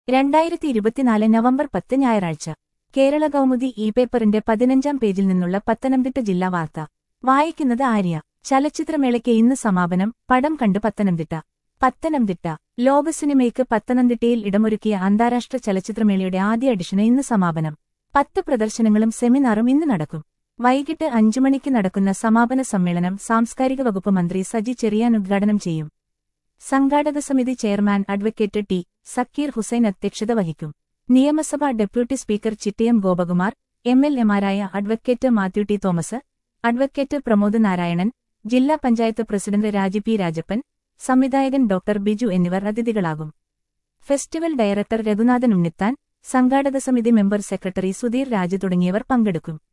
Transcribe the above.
രണ്ടായിരത്തി ഇരുപത്തിനാല് നവംബർ പത്ത് ഞായറാഴ്ച കേരള കൗമുദി ഇ പേപ്പറിന്റെ പതിനഞ്ചാം പേജിൽ നിന്നുള്ള പത്തനംതിട്ട ജില്ലാ വാർത്ത വായിക്കുന്നത് ആര്യ ചലച്ചിത്രമേളയ്ക്ക് ഇന്ന് സമാപനം പടം കണ്ട് പത്തനംതിട്ട പത്തനംതിട്ട ലോക സിനിമയ്ക്ക് പത്തനംതിട്ടയിൽ ഇടമൊരുക്കിയ അന്താരാഷ്ട്ര ചലച്ചിത്രമേളയുടെ ആദ്യ എഡിഷന് ഇന്ന് സമാപനം പത്ത് പ്രദർശനങ്ങളും സെമിനാറും ഇന്ന് നടക്കും വൈകിട്ട് അഞ്ചു മണിക്ക് നടക്കുന്ന സമാപന സമ്മേളനം സാംസ്കാരിക വകുപ്പ് മന്ത്രി സജി ചെറിയാൻ ഉദ്ഘാടനം ചെയ്യും സംഘാടക സമിതി chairman advocate T Sakeer Hussain അധ്യക്ഷത വഹിക്കും നിയമസഭാ deputy speaker Chittayam Gopakumar M L എമാരായ advocate Mathew T Thomas advocate Pramod Narayanan ജില്ലാ പഞ്ചായത്ത് പ്രസിഡന്റ് രാജി പി രാജപ്പൻ സംവിധായകൻ ഡോക്ടർ ബിജു എന്നിവർ അതിഥികളാകും ഫെസ്റ്റിവൽ ഡയറക്ടർ രഘുനാഥൻ ഉണ്ണിത്താൻ സംഘാടക സമിതി മെമ്പർ സെക്രട്ടറി സുധീർ രാജ് തുടങ്ങിയവർ പങ്കെടുക്കും